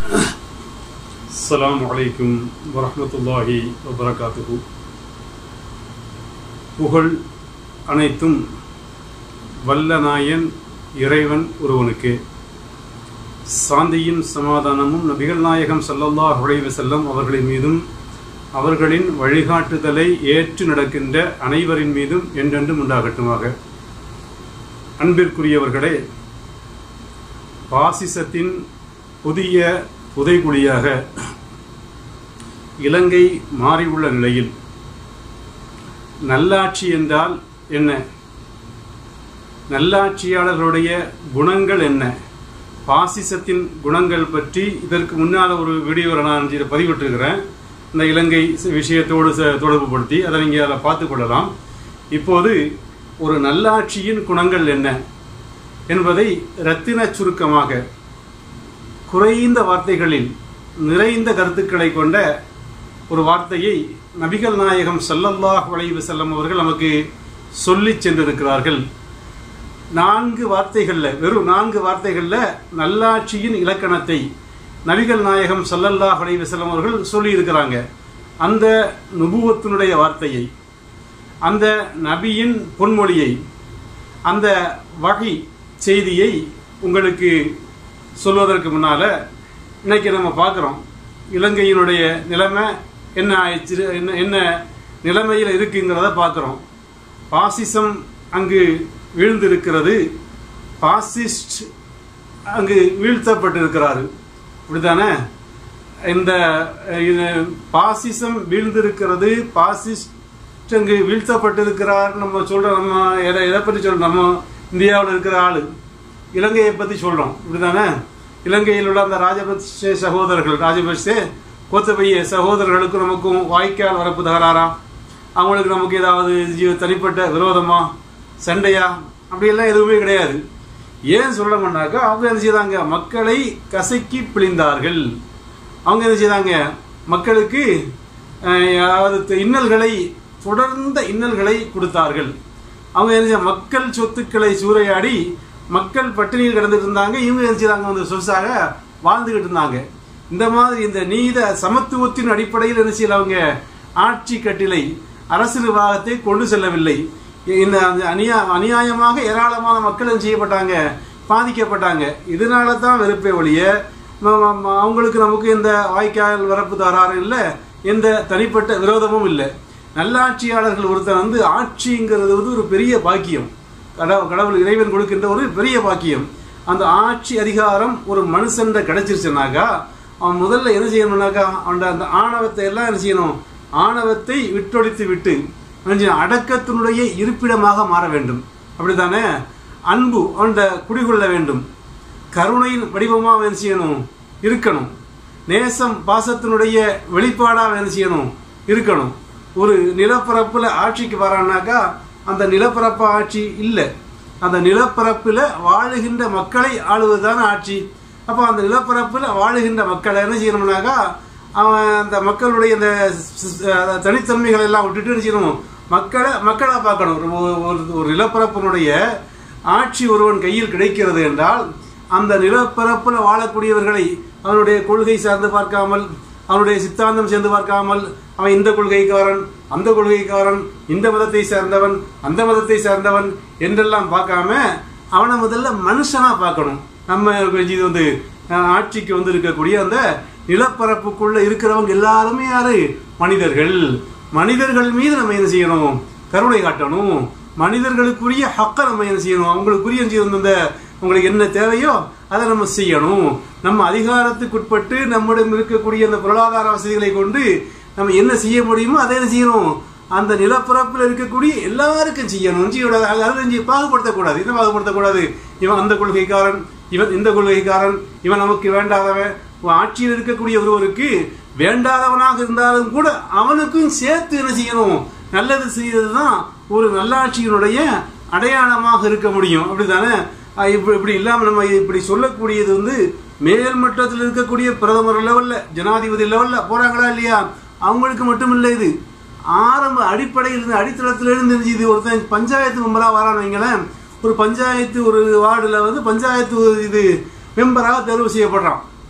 السلام عليكم ورحمة الله وبركاته புகழ் அனைத்தும் வல்ல நாயன் இறைவன் ஒருவனுக்கு சாந்தியும் சமாதானமும் நபிகள் நாயகம் ஸல்லல்லாஹு அலைஹி வஸல்லம் அவர்களின் மீதும் அவர்களின் வழிகாட்டுதலை ஏற்று நடக்கின்ற அனைவரின் மீதும் என்றென்றும் உண்டாகட்டுமாக அன்பிற்குரியவர்களே பாசிசத்தின் புதிய புதைகுழியாக இலங்கை மாறியுள்ள நிலையில் நல்லாட்சி என்றால் என்ன நல்லாட்சியாளர்களுடைய குணங்கள் என்ன பாசிசத்தின் குணங்கள் பற்றி இதற்கு முன்னால் ஒரு வீடியோ நான் இதில் பதிவிட்டிருக்கிறேன் இந்த இலங்கை விஷயத்தோடு ச- தொடர்புபடுத்தி அதை நீங்கள் அதை பார்த்து கொள்ளலாம் இப்போது ஒரு நல்லாட்சியின் குணங்கள் என்ன என்பதை ரத்தின சுருக்கமாக குறைந்த வார்த்தைகளில் நிறைந்த கருத்துக்களை கொண்ட ஒரு வார்த்தையை நபிகள் நாயகம் ஸல்லல்லாஹு அலைஹி வஸல்லம் அவர்கள் நமக்கு சொல்லிச் சென்றிருக்கிறார்கள் நான்கு வார்த்தைகள்ல வெறும் நான்கு வார்த்தைகள்ல நல்லாட்சியின் இலக்கணத்தை நபிகள் நாயகம் ஸல்லல்லாஹு அலைஹி வஸல்லம் அவர்கள் சொல்லி இருக்கிறாங்க அந்த நுபுவத்தினுடைய வார்த்தையை அந்த நபியின் பொன்மொழியை அந்த வகை செய்தியை உங்களுக்கு சொல்வதற்கு முன்னால இன்னைக்கு நம்ம பார்க்குறோம் இலங்கையினுடைய நிலைமை என்ன ஆயிடுச்சு என்ன என்ன நிலைமையில் இருக்குங்கிறத பார்க்குறோம் பாசிசம் அங்கு வீழ்ந்திருக்கிறது பாசிஸ்ட் அங்கு வீழ்த்தப்பட்டிருக்கிறாரு அப்படிதானே இந்த அஹ், இது பாசிசம் வீழ்ந்திருக்கிறது பாசிஸ்ட் அங்கு வீழ்த்தப்பட்டிருக்கிறார் நம்ம சொல்றோம் நம்ம எதை எதை பற்றி சொல்றோம் நம்ம இந்தியாவில் இருக்கிற ஆளு இலங்கையை பற்றி சொல்றோம் இப்படிதானே இலங்கையில் உள்ள அந்த ராஜபக்சே சகோதரர்கள் ராஜபக்சே கோத்தபைய சகோதரர்களுக்கும் நமக்கும் வாய்க்கால் வரப்பு தகராறா அவங்களுக்கு நமக்கு ஏதாவது ஜீவ- தனிப்பட்ட விரோதமா சண்டையா அப்படியெல்லாம் எதுவுமே கிடையாது ஏன் சொல்லணும்னாக்கா அவங்க என்ன செய்தாங்க மக்களை கசக்கி பிழிந்தார்கள் அவங்க என்ன செய்தாங்க மக்களுக்கு அஹ், அதாவது த- இன்னல்களை தொடர்ந்த இன்னல்களை கொடுத்தார்கள் அவங்க என்ன செய்ய- மக்கள் சொத்துக்களை சூறையாடி மக்கள் பட்டினியில் கிடந்துட்டு இருந்தாங்க இவங்க என்ன செய்தாங்க வந்து சொசாக வாழ்ந்துகிட்டு இருந்தாங்க இந்த மாதிரி இந்த நீத சமத்துவத்தின் அடிப்படையில் என்ன செய்யல அவங்க ஆட்சி கட்டிலை அரசு நிர்வாகத்தை கொண்டு செல்லவில்லை இந்த அந்த அநியா அநியாயமாக ஏராளமான மக்கள் என்ன செய்யப்பட்டாங்க பாதிக்கப்பட்டாங்க இதனால தான் வெறுப்பே ஒழிய ம- ம- ம- அவங்களுக்கு நமக்கு எந்த வாய்க்கால் வரப்பு தராரும் இல்லை எந்த தனிப்பட்ட விரோதமும் இல்லை நல்லாட்சியாளர்கள் ஒருத்தர் வந்து ஆட்சிங்கிறது வந்து ஒரு பெரிய பாக்கியம் கடவுள் கடவுள் இறைவன் கொடுக்கின்ற ஒரு பெரிய பாக்கியம் அந்த ஆட்சி அதிகாரம் ஒரு மனுஷன் கிடைச்சிருச்சுனாக்கா அவன் முதல்ல என்ன செய்யணும்னாக்கா அவன் அந்த ஆணவத்தை எல்லாம் என்ன செய்யணும் ஆணவத்தை விட்டொழித்து விட்டு என்ன செய்யணும்? அடக்கத்தினுடைய இருப்பிடமாக மாற வேண்டும் அப்படித்தானே அன்பு அவன் குடிகொள்ள வேண்டும் கருணையின் வடிவமாக என்ன செய்யணும் இருக்கணும் நேசம் பாசத்தினுடைய வெளிப்பாடாக என்ன செய்யணும் இருக்கணும் ஒரு நிலப்பரப்புல ஆட்சிக்கு வரானாக்கா அந்த நிலப்பரப்பு ஆட்சி இல்லை அந்த நிலப்பரப்புல வாழுகின்ற மக்களை ஆளுவதுதான் ஆட்சி அப்போ அந்த நிலப்பரப்புல வாழுகின்ற மக்களை என்ன செய்யணும்னாக்கா அவன் அந்த மக்களுடைய இந்த ஸ்- ஸ்- அஹ் தனித்தன்மைகளை எல்லாம் விட்டுட்டு என்ன செய்யணும் மக்களை மக்களாக பார்க்கணும் ஒரு- ஒரு ஒரு நிலப்பரப்பினுடைய ஆட்சி ஒருவன் கையில் கிடைக்கிறது என்றால் அந்த நிலப்பரப்புல வாழக்கூடியவர்களை அவனுடைய கொள்கை சார்ந்து பார்க்காமல் அவனுடைய சித்தாந்தம் சேர்ந்து பார்க்காமல் அவன் இந்த கொள்கைக்காரன் அந்த கொள்கைக்காரன் இந்த மதத்தை சேர்ந்தவன் அந்த மதத்தை சேர்ந்தவன் என்றெல்லாம் பார்க்காம அவனை முதல்ல மனுஷனா பார்க்கணும் நம்ம இது வந்து அஹ், ஆட்சிக்கு வந்து இருக்கக்கூடிய அந்த நிலப்பரப்புக்குள்ள இருக்கிறவங்க எல்லாருமே யாரு மனிதர்கள் மனிதர்கள் மீது நம்ம என்ன செய்யணும் கருணை காட்டணும் மனிதர்களுக்குரிய ஹக்கை நம்ம என்ன செய்யணும் அவங்களுக்குரிய செய்யணும் இந்த உங்களுக்கு என்ன தேவையோ அதை நம்ம செய்யணும் நம்ம அதிகாரத்துக்குட்பட்டு நம்மிடம் இருக்கக்கூடிய அந்த பொருளாதார வசதிகளை கொண்டு நம்ம என்ன செய்ய முடியுமோ அதை என்ன செய்யணும் அந்த நிலப்பரப்பில் இருக்கக்கூடிய எல்லாருக்கும் செய்யணும் செய்யக்கூடாது அதை செஞ்சு பாகுபடுத்தக்கூடாது என்ன பாகுபடுத்தக்கூடாது இவன் அந்த கொள்கைக்காரன் இவன் இந்த கொள்கைக்காரன் இவன் நமக்கு வேண்டாதவன் ஆட்சியில் இருக்கக்கூடிய ஒருவருக்கு வேண்டாதவனாக இருந்தாலும் கூட அவனுக்கும் சேர்த்து என்ன செய்யணும் நல்லது செய்யறது தான் ஒரு நல்லாட்சியினுடைய அடையாளமாக இருக்க முடியும் அப்படிதானே அஹ் இப்படி இப்படி இல்லாம நம்ம இப்படி சொல்லக்கூடியது வந்து மேல் மட்டத்தில் இருக்கக்கூடிய பிரதமர் லெவல்ல ஜனாதிபதி லெவல்ல போறாங்களா இல்லையா அவங்களுக்கு மட்டும் இல்லை இது ஆரம்ப அடிப்படையில் இருந்து அடித்தளத்தில் இருந்து இருந்துச்சு. இது ஒருத்தன் பஞ்சாயத்து மெம்பரா வரான்னு வைங்களேன் ஒரு பஞ்சாயத்து ஒரு வார்டுல வந்து பஞ்சாயத்து ஒரு இது மெம்பராக தேர்வு செய்யப்படுறான்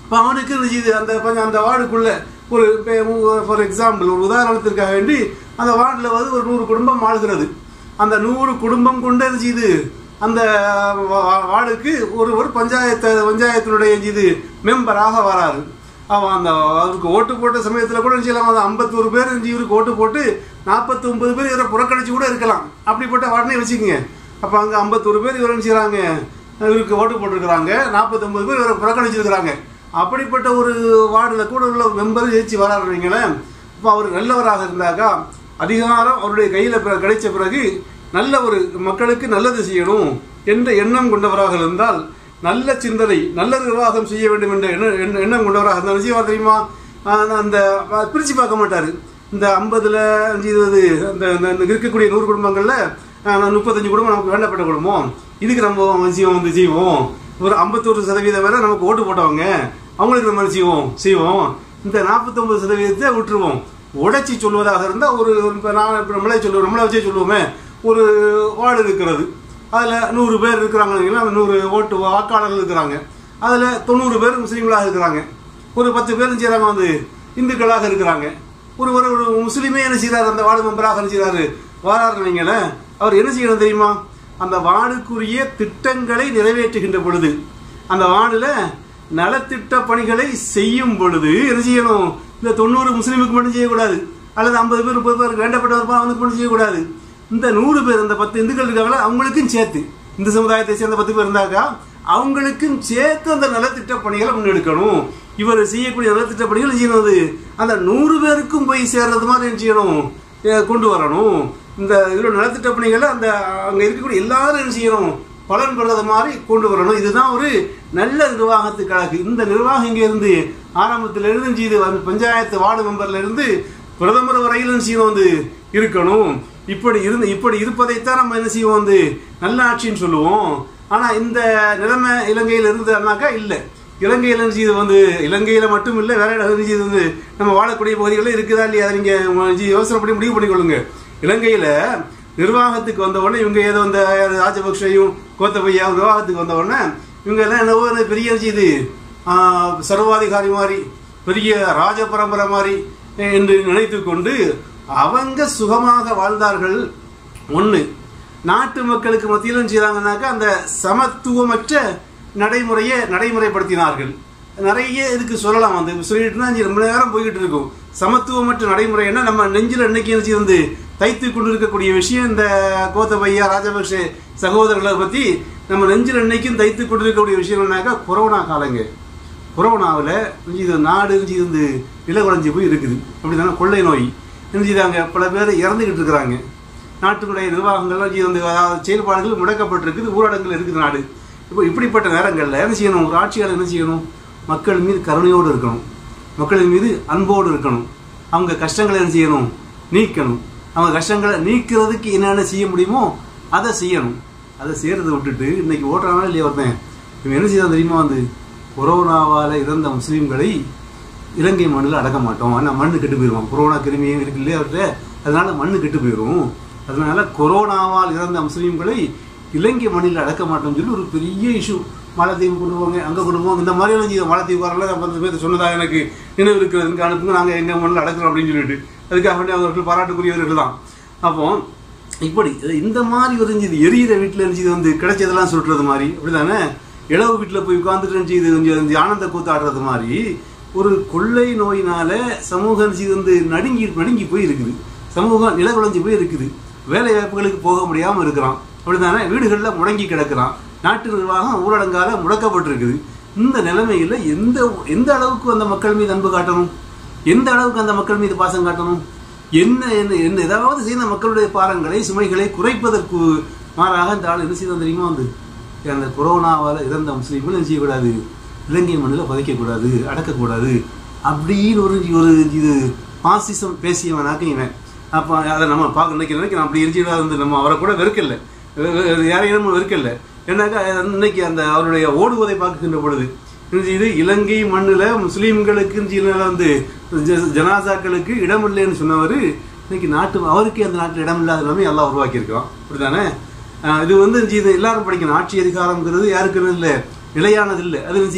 இப்போ அவனுக்கு என்ன செய்யுது அந்த கொஞ்சம் அந்த வார்டுக்குள்ள ஒரு ஃபார் எக்ஸாம்பிள் ஒரு உதாரணத்திற்காக வேண்டி அந்த வார்டில் வந்து ஒரு நூறு குடும்பம் ஆளுகிறது அந்த நூறு குடும்பம் கொண்டு என்ன செய்யுது அந்த வா- வா- வார்டுக்கு ஒரு ஒரு பஞ்சாயத்து பஞ்சாயத்தினுடைய இது மெம்பராக வராரு அவன் அந்த அவருக்கு ஓட்டு போட்ட சமயத்தில் கூட என்ன செய்யலாம் அந்த ஐம்பத்தோரு பேர் இருந்துச்சு இவருக்கு ஓட்டு போட்டு நாற்பத்தி ஒன்பது பேர் இவரை புறக்கணிச்சு கூட இருக்கலாம் அப்படிப்பட்ட வார்டனே வச்சுக்கோங்க அப்போ அங்கே ஐம்பத்தோரு பேர் இவர் என்ன செய்கிறாங்க இவருக்கு ஓட்டு போட்டிருக்கிறாங்க நாற்பத்தொம்பது பேர் இவரை புறக்கணிச்சிருக்கிறாங்க அப்படிப்பட்ட ஒரு வார்டில் கூட உள்ள மெம்பர் ஜெயிச்சு வராருங்களேன் இப்போ அவர் நல்லவராக இருந்தாக்கா அதிகாரம் அவருடைய கையில் கிடைச்ச பிறகு நல்ல ஒரு மக்களுக்கு நல்லது செய்யணும் என்ற எண்ணம் கொண்டவராக இருந்தால் நல்ல சிந்தனை நல்ல நிர்வாகம் செய்ய வேண்டும் என்ற எண்ண- எண்ண- எண்ணம் கொண்டவராக இருந்தால் செய்வார் தெரியுமா ஆஹ் அந்த பிரித்து பார்க்க மாட்டார் இந்த ஐம்பதுல அஞ்சு இருபது அந்த அந்த- இந்த இருக்கக்கூடிய நூறு குடும்பங்களில் முப்பத்தஞ்சு குடும்பம் நமக்கு வேண்டப்பட்ட குடும்பம் இதுக்கு நம்ம செய்வோம் வந்து செய்வோம் ஒரு ஐம்பத்தோரு சதவீதம் வரை நமக்கு ஓட்டு போட்டவங்க அவங்களுக்கு நம்ம செய்வோம் செய்வோம் இந்த நாற்பத்தொன்பது சதவீதத்தை விட்டுருவோம் உடைச்சி சொல்வதாக இருந்தால் ஒரு இப்போ நான் இப்போ நம்மளே சொல்லுவோம் நம்மளே வச்சே சொல்லுவோமே ஒரு வார்டு இருக்கிறது அதில் நூறு பேர் இருக்கிறாங்கன்னா நூறு ஓட்டு வாக்காளர்கள் இருக்கிறாங்க அதில் தொண்ணூறு பேர் முஸ்லீம்களாக இருக்கிறாங்க ஒரு பத்து பேர் என்ன செய்கிறாங்க வந்து இந்துக்களாக இருக்கிறாங்க ஒரு ஒரு ஒரு முஸ்லீமே என்ன செய்கிறார் அந்த வார்டு மெம்பராக என்ன செய்கிறாரு வாராரு வைங்களேன் அவர் என்ன செய்யணும் தெரியுமா அந்த வார்டுக்குரிய திட்டங்களை நிறைவேற்றுகின்ற பொழுது அந்த வார்டில் நலத்திட்ட பணிகளை செய்யும் பொழுது என்ன செய்யணும் இந்த தொண்ணூறு முஸ்லீமுக்கு மட்டும் செய்யக்கூடாது அல்லது ஐம்பது பேர் முப்பது பேருக்கு வேண்டப்பட்டவர் அவனுக்கு மட்டும் செய்யக்கூடாது இந்த நூறு பேர் இந்த பத்து இந்துக்கள் இருக்காங்களா அவங்களுக்கும் சேர்த்து இந்த சமுதாயத்தை சேர்ந்த பத்து பேர் இருந்தாக்கா அவங்களுக்கும் சேர்த்து அந்த நலத்திட்ட பணிகளை முன்னெடுக்கணும் இவர் செய்யக்கூடிய நலத்திட்ட பணிகள் என்ன செய்யணும் அது அந்த நூறு பேருக்கும் போய் சேர்றது மாதிரி என்ன செய்யணும் அஹ் கொண்டு வரணும் இந்த இதில் நலத்திட்ட பணிகளை அந்த அங்கே இருக்கக்கூடிய எல்லாரும் என்ன செய்யணும் பலன் பெறது மாதிரி கொண்டு வரணும் இதுதான் ஒரு நல்ல நிர்வாகத்துக்கு அழகு இந்த நிர்வாகம் இங்கே இருந்து ஆரம்பத்திலிருந்து செய்து வந்து பஞ்சாயத்து வார்டு மெம்பர்ல இருந்து பிரதமர் வரையிலும் செய்யணும் வந்து இருக்கணும் இப்படி இருந்து இப்படி இருப்பதைத்தான் நம்ம என்ன செய்வோம் வந்து நல்ல ஆட்சின்னு சொல்லுவோம் ஆனா இந்த நிலைமை இலங்கையில் இருந்ததுனாக்கா இல்லை இலங்கையில் என்ன செய்யுது வந்து இலங்கையில மட்டும் இல்லை வேற இடம் செய்யுது வந்து நம்ம வாழக்கூடிய பகுதிகளில் இருக்குதா இல்லையா அதை நீங்க உங்க யோசனைப்படி முடிவு பண்ணிக்கொள்ளுங்க இலங்கையில நிர்வாகத்துக்கு வந்த உடனே இவங்க ஏதோ இந்த ராஜபக்ஷையும் கோத்தபையா நிர்வாகத்துக்கு வந்த உடனே இவங்க எல்லாம் என்னவோ ஒரு பெரிய செய்து சர்வாதிகாரி மாதிரி பெரிய ராஜ பரம்பரை மாதிரி என்று நினைத்து கொண்டு அவங்க சுகமாக வாழ்ந்தார்கள் ஒன்று நாட்டு மக்களுக்கு மத்தியில் என்ன செய்தாங்கன்னாக்கா அந்த சமத்துவமற்ற நடைமுறையை நடைமுறைப்படுத்தினார்கள் நிறைய இதுக்கு சொல்லலாம் வந்து சொல்லிட்டுனா ரொம்ப நேரம் போய்கிட்டு இருக்கும் சமத்துவமற்ற நடைமுறைன்னா நம்ம நெஞ்சில் இன்னைக்கு என்ன வந்து தைத்து கொண்டிருக்கக்கூடிய விஷயம் இந்த கோத்தபையா ராஜபக்ஷ சகோதரர்களை பற்றி நம்ம நெஞ்சில் இன்னைக்கும் தைத்து கொண்டிருக்கக்கூடிய விஷயம் என்னன்னாக்கா கொரோனா காலங்க கொரோனாவில் இது நாடு இருந்து நிலகுலைஞ்சு போய் இருக்குது அப்படிதானே கொள்ளை நோய் என்ன செய்தாங்க பல பேர் இறந்துக்கிட்டு இருக்கிறாங்க நாட்டினுடைய நிர்வாகங்கள்லாம் செய்து வந்து அதாவது செயல்பாடுகள் முடக்கப்பட்டிருக்குது ஊரடங்கில் இருக்குது நாடு இப்போ இப்படிப்பட்ட நேரங்களில் என்ன செய்யணும் ஒரு ஆட்சியாளர் என்ன செய்யணும் மக்கள் மீது கருணையோடு இருக்கணும் மக்களின் மீது அன்போடு இருக்கணும் அவங்க கஷ்டங்களை என்ன செய்யணும் நீக்கணும் அவங்க கஷ்டங்களை நீக்கிறதுக்கு என்னென்ன செய்ய முடியுமோ அதை செய்யணும் அதை செய்யறதை விட்டுட்டு இன்னைக்கு ஓட்டுறானா இல்லையா ஒருத்தன் இவன் என்ன செய்யலாம் தெரியுமா வந்து கொரோனாவால் இறந்த முஸ்லீம்களை இலங்கை மண்ணில் அடக்க மாட்டோம் ஆனால் மண்ணு கெட்டு போயிடுவோம் கொரோனா கிருமியும் இருக்கு இல்லையா அவர்கிட்ட அதனால மண்ணு கெட்டு போயிடும் அதனால கொரோனாவால் இறந்த முஸ்லீம்களை இலங்கை மண்ணில் அடக்க மாட்டோம்னு சொல்லி ஒரு பெரிய இஷ்யூ மாலத்தீவு கொண்டு போங்க அங்கே கொண்டு போங்க இந்த மாதிரி எல்லாம் செய்ய மாலத்தீவு வரல பத்து பேர் சொன்னதாக எனக்கு நினைவு இருக்கிறது இங்கே அனுப்புங்க நாங்கள் எங்கள் மண்ணில் அடக்கிறோம் அப்படின்னு சொல்லிட்டு அதுக்காக வேண்டி அவர்கள் பாராட்டுக்குரியவர்கள் தான் அப்போ இப்படி இந்த மாதிரி ஒரு இது எரியிற வீட்டில் இருந்துச்சு வந்து கிடைச்சதெல்லாம் சொல்றது மாதிரி அப்படிதானே இளவு வீட்டில் போய் உட்காந்துட்டு இருந்துச்சு இது கொஞ்சம் ஆனந்த கூத்தாடுறது மாதிரி ஒரு கொள்ளை நோயினால சமூகம் இது வந்து நடுங்கி நடுங்கி போய் இருக்குது சமூகம் நிலகுலைஞ்சு போய் இருக்குது வேலை வாய்ப்புகளுக்கு போக முடியாமல் இருக்கிறான் அப்படிதானே வீடுகளில் முடங்கி கிடக்கிறான் நாட்டு நிர்வாகம் ஊரடங்கால முடக்கப்பட்டிருக்குது இந்த நிலைமையில் எந்த எந்த அளவுக்கு அந்த மக்கள் மீது அன்பு காட்டணும் எந்த அளவுக்கு அந்த மக்கள் மீது பாசம் காட்டணும் என்ன என்ன என்ன ஏதாவது செய்த மக்களுடைய பாரங்களை சுமைகளை குறைப்பதற்கு மாறாக இந்த ஆள் என்ன செய்தான் தெரியுமா வந்து அந்த கொரோனாவால் இறந்த முஸ்லீம்கள் என்ன செய்யக்கூடாது இலங்கை மண்ணில் புதைக்கக்கூடாது அடக்கக்கூடாது அப்படின்னு ஒரு ஒரு இது பாசிசம் பேசியவனாக்க இவன் அப்போ அதை நம்ம பார்க்க இன்னைக்கு நினைக்கிறோம் அப்படி இருந்துட்டு வந்து நம்ம அவரை கூட வெறுக்கல வெ- வெ- யாரையும் நம்ம வெறுக்கல ஏன்னாக்கா இன்னைக்கு அந்த அவருடைய ஓடுவதை பார்க்கின்ற பொழுது இது இலங்கை மண்ணில் முஸ்லீம்களுக்கு வந்து ஜ- ஜனாசாக்களுக்கு இடம் இல்லைன்னு சொன்னவர் இன்னைக்கு நாட்டு அவருக்கே அந்த நாட்டில் இடம் இல்லாத நிலைமை எல்லாம் உருவாக்கியிருக்கிறோம் அப்படிதானே ஆஹ் இது வந்து இது எல்லாரும் படிக்கணும் ஆட்சி அதிகாரம்ங்கிறது யாருக்குன்னு இல்லை நிலையானது இல்லை அது என்ன செய்யும்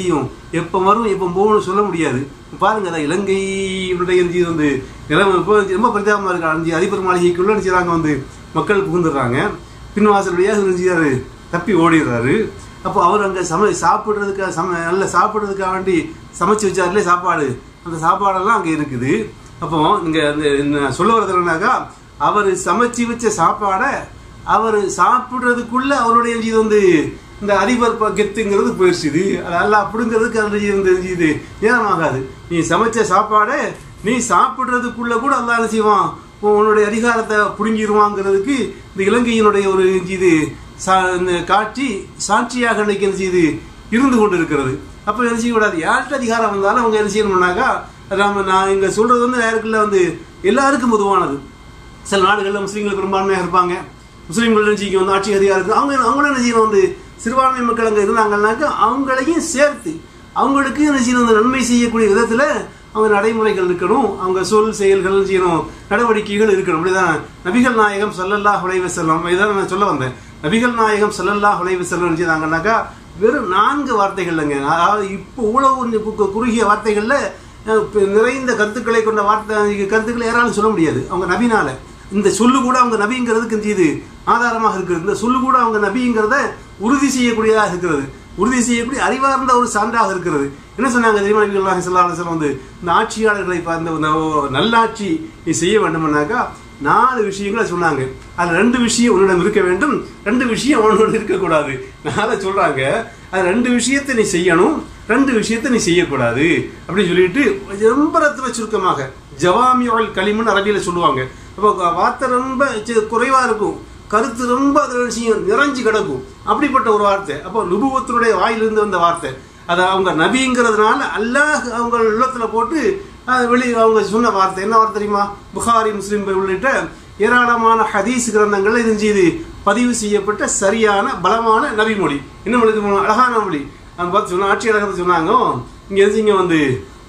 எப்போ வரும் எப்போ போகணும்னு சொல்ல முடியாது பாருங்க அதான் இலங்கையினுடைய இது வந்து நிலைமை இப்போ ரொம்ப பரிதாபமாக இருக்கு அஞ்சு அதிபர் மாளிகைக்குள்ள நினைச்சாங்க வந்து மக்கள் புகுந்துடுறாங்க பின்வாசல் வழியாக நினைச்சாரு தப்பி ஓடிடுறாரு அப்போ அவர் அங்கே சம சாப்பிட்றதுக்காக சம நல்ல சாப்பிட்றதுக்காக வேண்டி சமைச்சு வச்சாருலே சாப்பாடு அந்த சாப்பாடெல்லாம் அங்கே இருக்குது அப்போ இங்கே அந்த என்ன சொல்ல வரது என்னன்னாக்கா அவர் சமைச்சு வச்ச சாப்பாடை அவர் சாப்பிட்றதுக்குள்ள அவருடைய இது வந்து இந்த அதிபர் ப- கெத்துங்கிறது போயிடுச்சுது அதெல்லாம் அப்படிங்கிறதுக்கு அந்த இது வந்து இது நேரமாகாது நீ சமைச்ச சாப்பாடை நீ சாப்பிட்றதுக்குள்ள கூட அல்லா என்ன செய்வான் உன் உன்னுடைய அதிகாரத்தை புடுங்கிடுவாங்கிறதுக்கு இந்த இலங்கையினுடைய ஒரு இது சா- இந்த காட்சி சாட்சியாக இன்னைக்கு என்ன செய்யுது இருந்து கொண்டு இருக்கிறது அப்போ என்ன செய்யக்கூடாது யார்கிட்ட அதிகாரம் வந்தாலும் அவங்க என்ன செய்யணும்னாக்கா நம்ம நான் இங்கே சொல்றது வந்து யாருக்குள்ள வந்து எல்லாருக்கும் பொதுவானது சில நாடுகளில் முஸ்லீம்கள் பெரும்பான்மையாக இருப்பாங்க முஸ்லீம்கள் நினைச்சிக்க வந்து ஆட்சி அதிகாரம் இருக்கு அவங்க அவங்களும் என்ன செய்யணும் வந்து சிறுபான்மை மக்கள் அங்கே இருந்தாங்கன்னாக்கா அவங்களையும் சேர்த்து அவங்களுக்கு என்ன செய்யணும் வந்து நன்மை செய்யக்கூடிய விதத்தில் அவங்க நடைமுறைகள் இருக்கணும் அவங்க சொல் செயல்கள் செய்யணும் நடவடிக்கைகள் இருக்கணும் அப்படிதான் நபிகள் நாயகம் ஸல்லல்லாஹு அலைஹி வஸல்லம் இதான் நான் சொல்ல வந்தேன் நபிகள் நாயகம் ஸல்லல்லாஹு அலைஹி வஸல்லம் செய்தாங்கன்னாக்கா வெறும் நான்கு வார்த்தைகள்லங்க அதாவது இப்போ இவ்வளவு கு- குறுகிய வார்த்தைகள்ல அஹ், இப்ப நிறைந்த கருத்துக்களை கொண்ட வார்த்தை கருத்துக்களை யாராலும் சொல்ல முடியாது அவங்க நபினால இந்த சொல்லு கூட அவங்க நபிங்கிறதுக்கு இது ஆதாரமாக இருக்கிறது இந்த சொல்லு கூட அவங்க நபிங்கிறத உறுதி செய்யக்கூடியதாக இருக்கிறது உறுதி செய்யக்கூடிய அறிவார்ந்த ஒரு சான்றாக இருக்கிறது என்ன சொன்னாங்க தெரியுமா நபி அல்லாஹ் ஸல்லல்லாஹு அலைஹி வஸல்லம் வந்து இந்த ஆட்சியாளர்களை பார்த்த இந்த ஒரு நல்லாட்சி நீ செய்ய வேண்டும்னாக்கா நாலு விஷயங்களை சொன்னாங்க அது ரெண்டு விஷயம் உன்னிடம் இருக்க வேண்டும் ரெண்டு விஷயம் உன்னோட இருக்கக்கூடாது நாளை சொல்றாங்க அது ரெண்டு விஷயத்தை நீ செய்யணும் ரெண்டு விஷயத்தை நீ செய்யக்கூடாது அப்படின்னு சொல்லிட்டு ரொம்ப ரத்தின சுருக்கமாக ஜவாமியோல் களிமுன்னு அரபியில் சொல்லுவாங்க அப்போ வார்த்தை ரொம்ப சி- குறைவா இருக்கும் கருத்து ரொம்ப அதில் விஷயம் நிறைஞ்சு கிடக்கும் அப்படிப்பட்ட ஒரு வார்த்தை அப்போ நுபுவத்தினுடைய வாயிலிருந்து வந்த வார்த்தை அது அவங்க நபிங்கிறதுனால அல்லாஹ் அவங்க உள்ளத்துல போட்டு அது வெளி அவங்க சொன்ன வார்த்தை என்ன வார்த்தை தெரியுமா புகாரி முஸ்லிம் உள்ளிட்ட ஏராளமான ஹதீஸ் கிரந்தங்கள்ல இது செய்து பதிவு செய்யப்பட்ட சரியான பலமான நபிமொழி என்ன மொழி தெரியுமா? அழகான மொழி அவங்க பார்த்து சொன்ன ஆட்சியாளர்கள் சொன்னாங்க இங்க இருந்தீங்க வந்து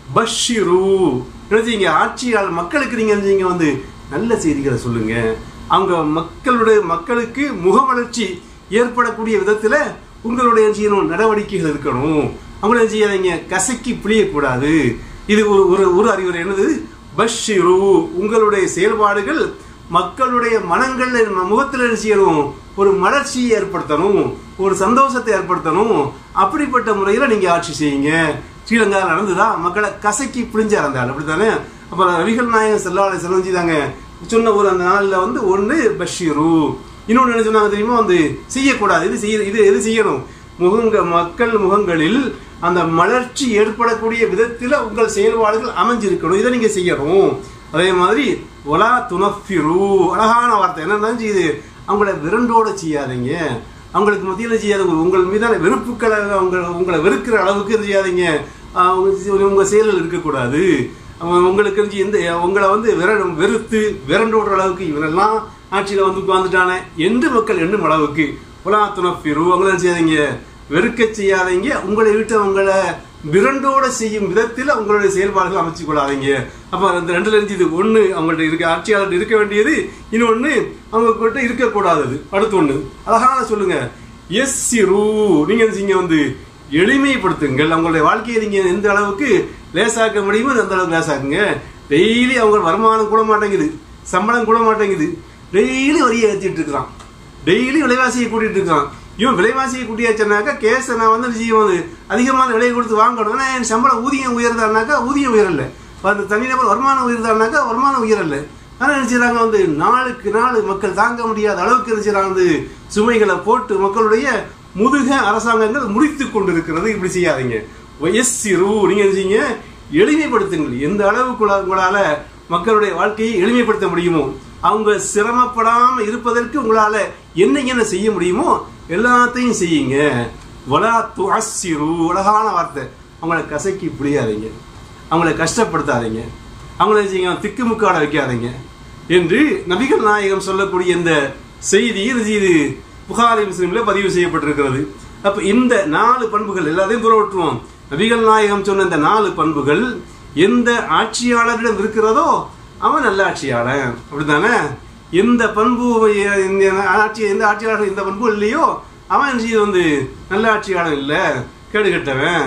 பஷிரு நினைச்சீங்க ஆட்சியாளர் மக்களுக்கு நீங்க இருந்தீங்க வந்து நல்ல செய்திகளை சொல்லுங்க அவங்க மக்களுடைய மக்களுக்கு முகமலர்ச்சி ஏற்படக்கூடிய விதத்துல உங்களுடைய என்ன செய்யணும் நடவடிக்கைகள் இருக்கணும் அவங்கள என்ன செய்யாதீங்க கசக்கி புளியக்கூடாது இது ஒரு ஒரு ஒரு அறிவுரை என்னது பஷிரு உங்களுடைய செயல்பாடுகள் மக்களுடைய மனங்கள்ல முகத்தில் என்ன செய்யணும் ஒரு மலர்ச்சியை ஏற்படுத்தணும் ஒரு சந்தோஷத்தை ஏற்படுத்தணும் அப்படிப்பட்ட முறையில நீங்க ஆட்சி செய்யுங்க ஸ்ரீலங்கா நடந்துதா மக்களை கசக்கி பிழிஞ்சு இறந்தாள் அப்படித்தானே அப்ப ரவிகள் நாயகன் செல்லாலை செல்வம் செய்தாங்க சொன்ன ஒரு அந்த நாள்ல வந்து ஒண்ணு பஷீரு இன்னொன்னு என்ன சொன்னாங்க தெரியுமா வந்து செய்யக்கூடாது இது செய்ய இது எது செய்யணும் முகங்க மக்கள் முகங்களில் அந்த மலர்ச்சி ஏற்படக்கூடிய விதத்துல உங்கள் செயல்பாடுகள் அமைஞ்சிருக்கணும் இதை நீங்க செய்யணும் அதே மாதிரி ஒலா துனஃபிரு அழகான வார்த்தை என்ன செய்யுது அவங்கள விரண்டோட செய்யாதீங்க அவங்களுக்கு மத்தியில் செய்யாதீங்க உங்கள் மீதான வெறுப்புக்களை அவங்க உங்களை வெறுக்கிற அளவுக்கு இது செய்யாதீங்க ஆஹ் உங்க- உங்க செயல்கள் இருக்கக்கூடாது அவங்க உங்களுக்கு தெரிஞ்சு எந்த உங்களை வந்து விர வெறுத்து விரண்டு விடுற அளவுக்கு இவனெல்லாம் ஆட்சியில் வந்து உட்காந்துட்டானே என்று மக்கள் எண்ணும் அளவுக்கு உலா துணப்பிரு அவங்கள என்ன செய்யாதீங்க வெறுக்க செய்யாதீங்க உங்களை விட்டு உங்களை விரண்டோட செய்யும் விதத்தில் உங்களுடைய செயல்பாடுகள் அமைச்சு கொள்ளாதீங்க அப்ப அந்த ரெண்டுல இருந்து இது ஒண்ணு அவங்கள்ட்ட இருக்க ஆட்சியாளர் இருக்க வேண்டியது இன்னொன்னு அவங்க கிட்ட இருக்கக்கூடாதது அடுத்து ஒண்ணு அழகான சொல்லுங்க எஸ் சிறு நீங்க என்ன செய்யுங்க வந்து எளிமைப்படுத்துங்கள் அவங்களுடைய வாழ்க்கையை நீங்க எந்த அளவுக்கு லேசாக்க முடியுமோ அந்த அளவுக்கு லேசாக்குங்க டெய்லி அவங்க வருமானம் கூட மாட்டேங்குது சம்பளம் கூட மாட்டேங்குது டெய்லி வரியை ஏற்றிட்டு இருக்கிறான் டெய்லி விலைவாசியை கூட்டிட்டு இருக்கான் இவன் விலைவாசியை கூட்டியாச்சுனாக்கா கேஸ் நான் வந்து செய்யும் வந்து அதிகமான விலையை கொடுத்து வாங்கணும் ஏன்னா என் சம்பளம் ஊதியம் உயர்ந்தானாக்கா ஊதியம் உயரல அந்த தனிநபர் வருமானம் உயர்ந்தானாக்கா வருமானம் உயரல ஆனால் என்ன செய்றாங்க வந்து நாளுக்கு நாள் மக்கள் தாங்க முடியாத அளவுக்கு என்ன செய்றாங்க வந்து சுமைகளை போட்டு மக்களுடைய முதுக அரசாங்கங்கள் முடித்து கொண்டிருக்கிறது இப்படி செய்யாதீங்க வயசிறு நீங்க என்ன செய்யுங்க எளிமைப்படுத்துங்கள் எந்த அளவுக்கு உங்களா- உங்களால மக்களுடைய வாழ்க்கையை எளிமைப்படுத்த முடியுமோ அவங்க சிரமப்படாம இருப்பதற்கு உங்களால என்ன என்ன செய்ய முடியுமோ எல்லாத்தையும் செய்யுங்க வலா துஅஸ்ஸிரு அழகான வார்த்தை அவங்கள கசக்கி புளியாதீங்க அவங்கள கஷ்டப்படுத்தாதீங்க அவங்கள என்ன செய்யுங்க திக்குமுக்காட வைக்காதீங்க என்று நபிகள் நாயகம் சொல்லக்கூடிய இந்த செய்தி இது இது புகாரி முஸ்லிம்ல பதிவு செய்யப்பட்டிருக்கிறது அப்ப இந்த நாலு பண்புகள் எல்லாத்தையும் புறவற்றுவோம் நபிகள் நாயகம் சொன்ன இந்த நாலு பண்புகள் எந்த ஆட்சியாளரிடம் இருக்கிறதோ அவன் நல்ல ஆட்சியாளன் அப்படித்தானே எந்த பண்பு இந்த ஆட்சி எந்த ஆட்சியாளர் இந்த பண்பு இல்லையோ அவன் என்ன செய்யுது வந்து நல்ல ஆட்சியாளன் இல்ல கேடு கெட்டவன்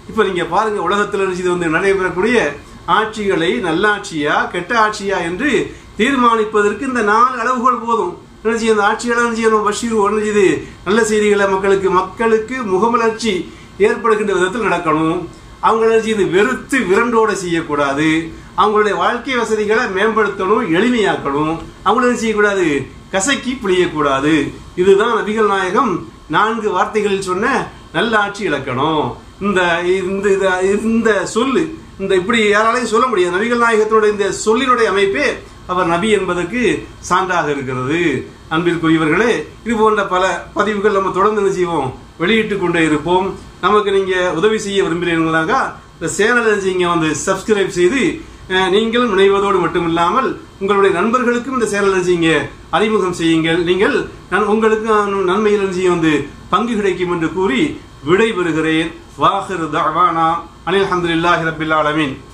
இப்போ நீங்க பாருங்க உலகத்தில் இது வந்து நடைபெறக்கூடிய ஆட்சிகளை நல்லாட்சியா கெட்ட ஆட்சியா என்று தீர்மானிப்பதற்கு இந்த நாலு அளவுகள் போதும் என்ன செய்யும் இந்த ஆட்சியாளர் என்ன செய்யணும் பஷீர் என்ன செய்யுது நல்ல செய்திகளை மக்களுக்கு மக்களுக்கு முகமலர்ச்சி ஏற்படுகின்ற விதத்தில் நடக்கணும் அவங்க என்ன செய்யுது வெறுத்து விரண்டோட செய்யக்கூடாது அவங்களுடைய வாழ்க்கை வசதிகளை மேம்படுத்தணும் எளிமையாக்கணும் அவங்கள என்ன செய்யக்கூடாது கசக்கி புளியக்கூடாது இதுதான் நபிகள் நாயகம் நான்கு வார்த்தைகளில் சொன்ன நல்ல ஆட்சி இலக்கணம் இந்த இந்த இந்த- இந்த சொல்லு இந்த இப்படி யாராலையும் சொல்ல முடியாது நபிகள் நாயகத்தோட இந்த சொல்லினுடைய அமைப்பே அவர் நபி என்பதற்கு சான்றாக இருக்கிறது அன்பிற்குரியவர்களே இது போன்ற பல பதிவுகள் நம்ம தொடர்ந்து என்ன செய்வோம் வெளியிட்டு கொண்டே இருப்போம் நமக்கு நீங்க உதவி செய்ய விரும்புகிறீர்களாக இந்த சேனலை நீங்க வந்து சப்ஸ்கிரைப் செய்து அஹ், நீங்களும் இணைவதோடு மட்டுமில்லாமல் உங்களுடைய நண்பர்களுக்கும் இந்த சேனலை செய்யுங்க அறிமுகம் செய்யுங்கள் நீங்கள் நான் உங்களுக்கு நன்மையில் செய்ய வந்து பங்கு கிடைக்கும் என்று கூறி விடை பெறுகிறேன் வாஹிர் தவானா அனில் அஹமதுல்லாஹி ரபில் ஆலமீன்